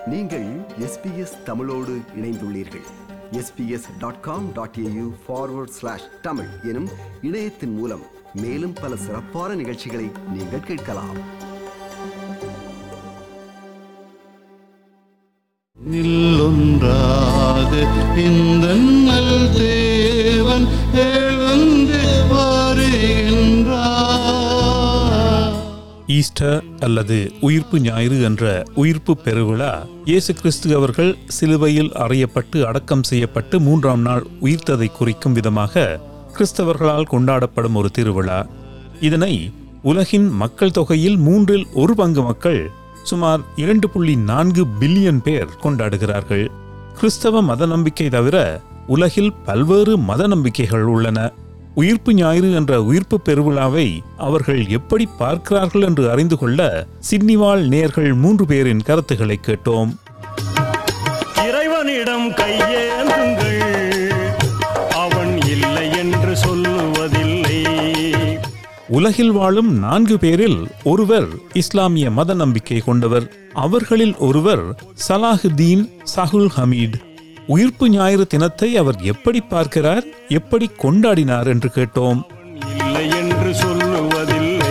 நீங்கள் எஸ்பிஎஸ் தமிழோடு இணைந்துள்ளீர்கள் S B S dot com dot A U forward slash Tamil எனும் இணையத்தின் மூலம் மேலும் பல சிறப்பான நிகழ்ச்சிகளை நீங்கள் கேட்கலாம் நில்லொன்றாக இந்த நல் தேவன் எழுந்து வருகின்றார் ஈஸ்டர் அல்லது உயிர்ப்பு ஞாயிறு என்ற உயிர்ப்பு பெருவிழா இயேசு கிறிஸ்து அவர்கள் சிலுவையில் அறையப்பட்டு அடக்கம் செய்யப்பட்டு மூன்றாம் நாள் உயிர்த்ததை குறிக்கும் விதமாக கிறிஸ்தவர்களால் கொண்டாடப்படும் ஒரு திருவிழா இதனை உலகின் மக்கள் தொகையில் மூன்றில் ஒரு பங்கு மக்கள் சுமார் இரண்டு புள்ளி நான்கு பில்லியன் பேர் கொண்டாடுகிறார்கள் கிறிஸ்தவ மத நம்பிக்கை தவிர உலகில் பல்வேறு மத நம்பிக்கைகள் உள்ளன உயிர்ப்பு ஞாயிறு என்ற உயிர்ப்பு பெருவிழாவை அவர்கள் எப்படி பார்க்கிறார்கள் என்று அறிந்து கொள்ள சிட்னிவாழ் நேர்கள் மூன்று பேரின் கருத்துக்களை கேட்டோம் இறைவனிடம் கையேந்துங்கள் அவன் இல்லை என்று சொல்லுவதில்லை உலகில் வாழும் நான்கு பேரில் ஒருவர் இஸ்லாமிய மத நம்பிக்கை கொண்டவர் அவர்களில் ஒருவர் சலாஹுதீன் சஹுல் ஹமீட் உயிர்ப்பு ஞாயிறு தினத்தை அவர் எப்படி பார்க்கிறார் எப்படி கொண்டாடினார் என்று கேட்டோம் இல்லை என்று சொல்லுவதில்லை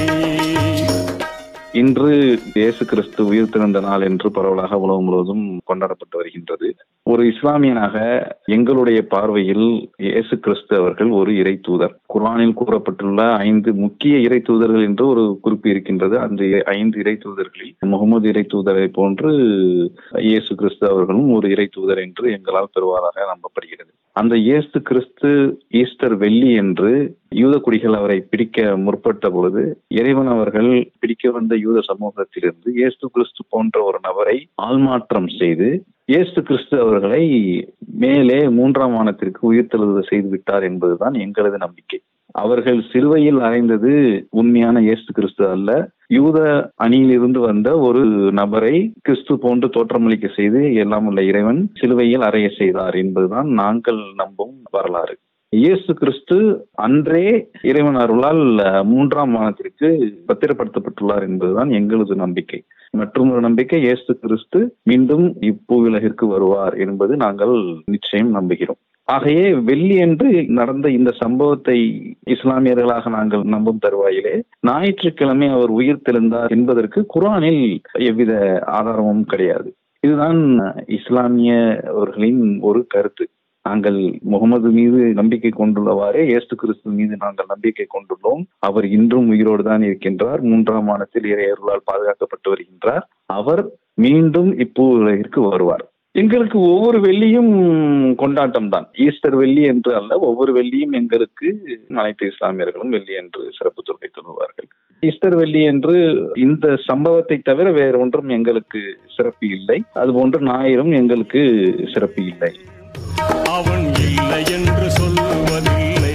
இன்று இயேசு கிறிஸ்து உயிர் திறந்த நாள் என்று பரவலாக உலகம் முழுவதும் கொண்டாடப்பட்டு வருகின்றது ஒரு இஸ்லாமியனாக எங்களுடைய பார்வையில் இயேசு கிறிஸ்து அவர்கள் ஒரு இறை தூதர் குர்ஆனில் கூறப்பட்டுள்ள ஐந்து முக்கிய இறை தூதர்கள் என்று ஒரு குறிப்பு இருக்கின்றது அந்த ஐந்து இறை தூதர்களில் முகமது இறை தூதரை போன்று இயேசு கிறிஸ்து அவர்களும் ஒரு இறை தூதர் என்று எங்களால் பெருவாராக நம்பப்படுகிறது அந்த இயேசு கிறிஸ்து ஈஸ்டர் வெள்ளி என்று யூத குடிகள் அவரை பிடிக்க முற்பட்ட பொழுது இறைவன் அவர்கள் பிடிக்க வந்த யூத சமூகத்திலிருந்து இயேசு கிறிஸ்து போன்ற ஒரு நபரை ஆள்மாற்றம் செய்து இயேசு கிறிஸ்து அவர்களை மேலே மூன்றாம் வானத்திற்கு உயிர்த்தெழுத செய்து விட்டார் என்பதுதான் எங்களது நம்பிக்கை அவர்கள் சிலுவையில் அறைந்தது உண்மையான இயேசு கிறிஸ்து அல்ல யூத அணியிலிருந்து வந்த ஒரு நபரை கிறிஸ்து போன்று தோற்றமளிக்க செய்து எல்லாம் உள்ள இறைவன் சிலுவையில் அறைய செய்தார் என்பதுதான் நாங்கள் நம்பும் வரலாறு இயேசு கிறிஸ்து அன்றே இறைவன் அருளால் மூன்றாம் வானத்திற்கு பத்திரப்படுத்தப்பட்டுள்ளார் என்பதுதான் எங்களது நம்பிக்கை மற்றும் ஒரு நம்பிக்கை இயேசு கிறிஸ்து மீண்டும் இப்பூவிலகிற்கு வருவார் என்பது நாங்கள் நிச்சயம் நம்புகிறோம் ஆகையே வெள்ளி என்று நடந்த இந்த சம்பவத்தை இஸ்லாமியர்களாக நாங்கள் நம்பும் தருவாயிலே ஞாயிற்றுக்கிழமை அவர் உயிர் தெழுந்தார் என்பதற்கு குரானில் எவ்வித ஆதாரமும் கிடையாது இதுதான் இஸ்லாமியவர்களின் ஒரு கருத்து நாங்கள் முகமது மீது நம்பிக்கை கொண்டுள்ளவாறே இயேசு கிறிஸ்து மீது நாங்கள் நம்பிக்கை கொண்டுள்ளோம் அவர் இன்றும் உயிரோடு தான் இருக்கின்றார் மூன்றாம் மானத்தில் இறையர்களால் பாதுகாக்கப்பட்டு வருகின்றார் அவர் மீண்டும் இப்போ உலகிற்கு வருவார் எங்களுக்கு ஒவ்வொரு வெள்ளியும் கொண்டாட்டம் தான் ஈஸ்டர் வெள்ளி என்று அல்ல ஒவ்வொரு வெள்ளியும் எங்களுக்கு அனைத்து இஸ்லாமியர்களும் வெள்ளி என்று சிறப்பு தொகை சொல்லுவார்கள் ஈஸ்டர் வெள்ளி என்று இந்த சம்பவத்தை தவிர வேற ஒன்றும் எங்களுக்கு சிறப்பு இல்லை அதுபோன்று ஞாயிறும் எங்களுக்கு சிறப்பு இல்லை அவன் இல்லை என்று சொல்லுவதில்லை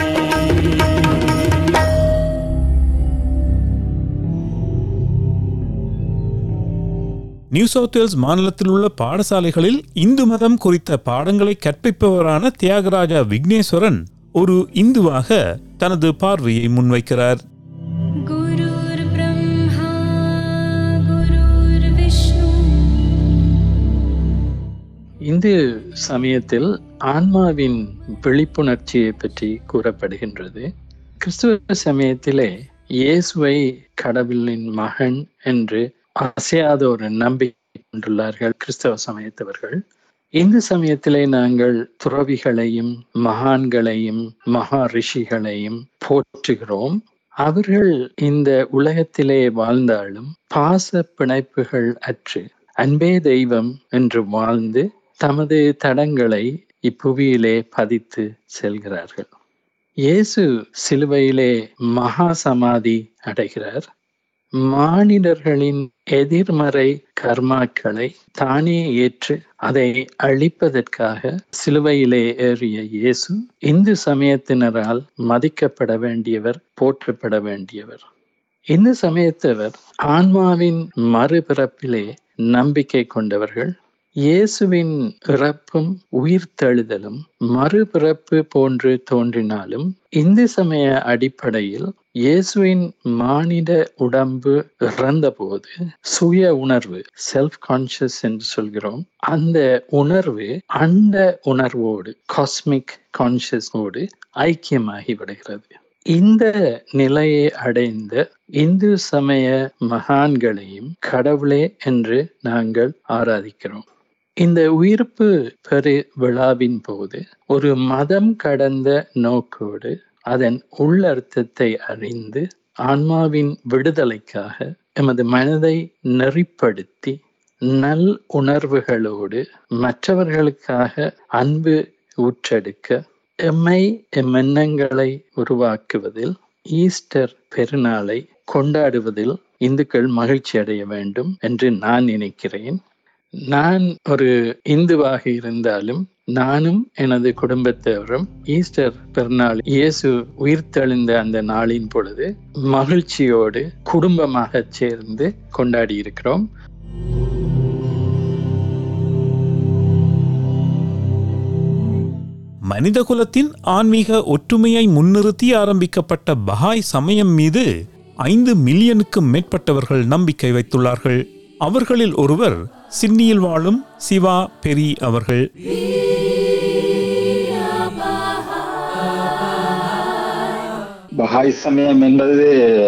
நியூ சவுத் வேல்ஸ் மாநிலத்தில் உள்ள பாடசாலைகளில் இந்து மதம் குறித்த பாடங்களை கற்பிப்பவரான தியாகராஜா விக்னேஸ்வரன் ஒரு இந்துவாக தனது பார்வையை முன்வைக்கிறார் गुरुर्ब्रह्मा गुरुर्विष्णु இந்து சமயத்தில் ஆன்மாவின் விழிப்புணர்ச்சியை பற்றி கூறப்படுகின்றது கிறிஸ்துவ சமயத்திலே இயேசுவை கடவுளின் மகன் என்று அசையாத ஒரு நம்பிக்கை கொண்டுள்ளார்கள் கிறிஸ்தவ சமயத்தவர்கள் இந்து சமயத்திலே நாங்கள் துறவிகளையும் மகான்களையும் மகா ரிஷிகளையும் போற்றுகிறோம் அவர்கள் இந்த உலகத்திலே வாழ்ந்தாலும் பாச பிணைப்புகள் அற்று அன்பே தெய்வம் என்று வாழ்ந்து தமது தடங்களை இப்புவியிலே பதித்து செல்கிறார்கள் இயேசு சிலுவையிலே மகா சமாதி அடைகிறார் மானிடர்களின் எதிர்மறை கர்மாக்களை தானே ஏற்று அதை அழிப்பதற்காக சிலுவையிலே ஏறிய இயேசு இந்து சமயத்தினரால் மதிக்கப்பட வேண்டியவர் போற்றப்பட வேண்டியவர் இந்து சமயத்தவர் ஆன்மாவின் மறுபிறப்பிலே நம்பிக்கை கொண்டவர்கள் இயேசுவின் இறப்பும் உயிர்த்தெழுதலும் மறுபிறப்பு போன்று தோன்றினாலும் இந்து சமய அடிப்படையில் இயேசுவின் மானிட உடம்பு இறந்தபோது சுய உணர்வு செல்ஃப் கான்சியஸ் என்று சொல்கிறோம் அந்த உணர்வு அண்ட உணர்வோடு காஸ்மிக் கான்சியஸோடு ஐக்கியமாகி விடுகிறது இந்த நிலையை அடைந்த இந்து சமய மகான்களையும் கடவுளே என்று நாங்கள் ஆராதிக்கிறோம் இந்த உயிர்ப்பு பெரு விழாவின் போது ஒரு மதம் கடந்த நோக்கோடு அதன் உள்ளர்த்தத்தை அறிந்து ஆன்மாவின் விடுதலைக்காக எமது மனதை நெறிப்படுத்தி நல் உணர்வுகளோடு மற்றவர்களுக்காக அன்பு ஊற்றெடுக்க எம்மை எம்மெண்ணங்களை உருவாக்குவதில் ஈஸ்டர் பெருநாளை கொண்டாடுவதில் இந்துக்கள் மகிழ்ச்சி அடைய வேண்டும் என்று நான் நினைக்கிறேன் நான் ஒரு இந்துவாக இருந்தாலும் நானும் எனது குடும்பத்தவரும் ஈஸ்டர் பெருநாள் இயேசு உயிர்த்தெழுந்த அந்த நாளின் பொழுது மகிழ்ச்சியோடு குடும்பமாக சேர்ந்து கொண்டாடி இருக்கிறோம் மனிதகுலத்தின் ஆன்மீக ஒற்றுமையை முன்னிறுத்தி ஆரம்பிக்கப்பட்ட பஹாய் சமயம் மீது ஐந்து மில்லியனுக்கும் மேற்பட்டவர்கள் நம்பிக்கை வைத்துள்ளார்கள் அவர்களில் ஒருவர் சிட்னியில் வாழும் சிவா பெரி அவர்கள் பஹாய் சமயம் என்பது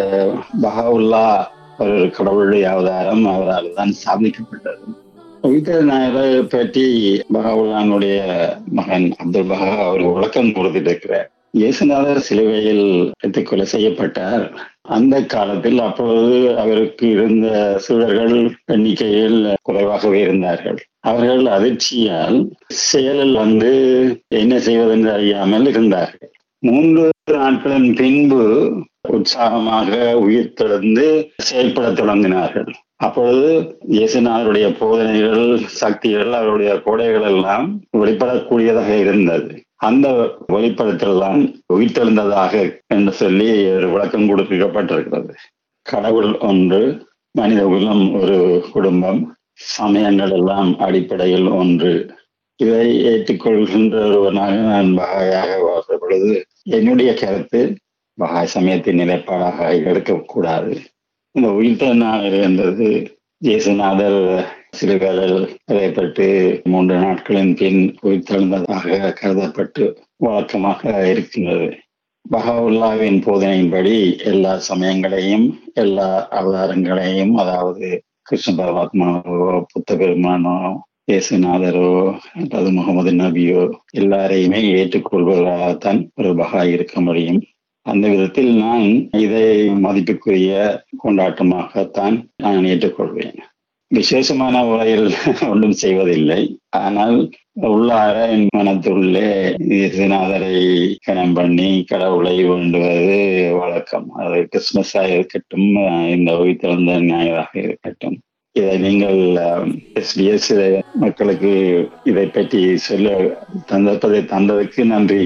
பஹாவுல்லா ஒரு கடவுளுடைய அவதாரம் அவரால் தான் ஸ்தாபிக்கப்பட்டது உயிர்த்த நாயரை பற்றி பஹாவுல்லானுடைய மகன் அப்துல் பஹா ஒரு விளக்கம் கொடுத்துட்டு இயேசுநாதர் சிலுவையில் வைத்துக் கொலை செய்யப்பட்டார் அந்த காலத்தில் அப்பொழுது அவருக்கு இருந்த சூழர்கள் எண்ணிக்கையில் குறைவாகவே இருந்தார்கள் அவர்கள் அதிர்ச்சியால் செயலில் வந்து என்ன செய்வதென்று அறியாமல் இருந்தார்கள் மூன்று நாட்களின் பின்பு உற்சாகமாக உயிர் தெழுந்து செயல்பட தொடங்கினார்கள் அப்பொழுது இயேசுநாதருடைய போதனைகள் சக்திகள் அவருடைய கொடைகள் எல்லாம் வெளிப்படக்கூடியதாக இருந்தது அந்த வெளிப்படுத்தல் தான் உயிர்த்தெழுந்ததாக என்று சொல்லி ஒரு விளக்கம் கொடுக்கப்பட்டிருக்கிறது கடவுள் ஒன்று மனித குலம் ஒரு குடும்பம் சமயங்கள் எல்லாம் அடிப்படையில் ஒன்று இதை ஏற்றுக்கொள்கின்ற ஒருவனாக நான் பகாயாக வாழ்ந்த பொழுது என்னுடைய கருத்து பகாய் சமயத்தின் நிலைப்பாடாக எடுக்கக்கூடாது இந்த உயிர்த்த நாள் என்றது இயேசுநாதர் சிறுகாலில் அறையப்பட்டு மூன்று நாட்களின் பின் உயிர்த்தெழுந்ததாக கருதப்பட்டு வழக்கமாக இருக்கின்றது பஹாவுல்லாவின் போதனையின்படி எல்லா சமயங்களையும் எல்லா அவதாரங்களையும் அதாவது கிருஷ்ண பரமாத்மாவோ புத்த பெருமானோ இயேசுநாதரோ அல்லது முகமது நபியோ எல்லாரையுமே ஏற்றுக்கொள்வதாகத்தான் ஒரு பகா இருக்க முடியும் அந்த விதத்தில் நான் இதை மதிப்புக்குரிய கொண்டாட்டமாகத்தான் நான் ஏற்றுக்கொள்வேன் விசேஷமான முறையில் ஒன்றும் செய்வதில்லை ஆனால் உள்ளார என் மனத்துள்ளே இயேசுநாதரை கணம் பண்ணி கடவுளை வேண்டுவது வழக்கம் அது கிறிஸ்துமஸாக இருக்கட்டும் இந்த உயிர்த்திறந்த ஞாயிறாக இருக்கட்டும் இதை நீங்கள் எஸ்பிஎஸ் மக்களுக்கு இதை பற்றி சொல்ல தந்தப்பதை தந்ததுக்கு நன்றி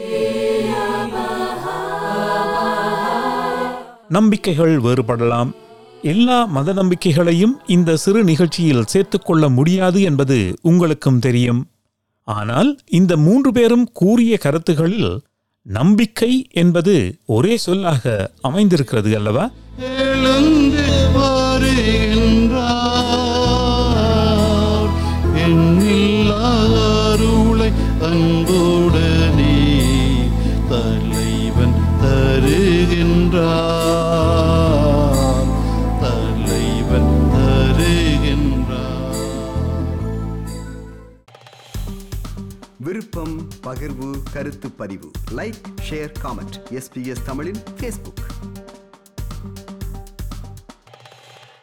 நம்பிக்கைகள் வேறுபடலாம் எல்லா மத நம்பிக்கைகளையும் இந்த சிறு நிகழ்ச்சியில் சேர்த்துக்கொள்ள முடியாது என்பது உங்களுக்கும் தெரியும் ஆனால் இந்த மூன்று பேரும் கூறிய கருத்துகளில் நம்பிக்கை என்பது ஒரே சொல்லாக அமைந்திருக்கிறது அல்லவா எழுந்து வருகின்றார் எண்ணில்லாத அருளை அன்புடனே தலைவன் தருகின்றார் தலைவன் தருகின்றார் விருப்பம் பகிர்வு கருத்து பதிவு லைக் ஷேர் காமெண்ட் எஸ்பிஎஸ் தமிழின் ஃபேஸ்புக்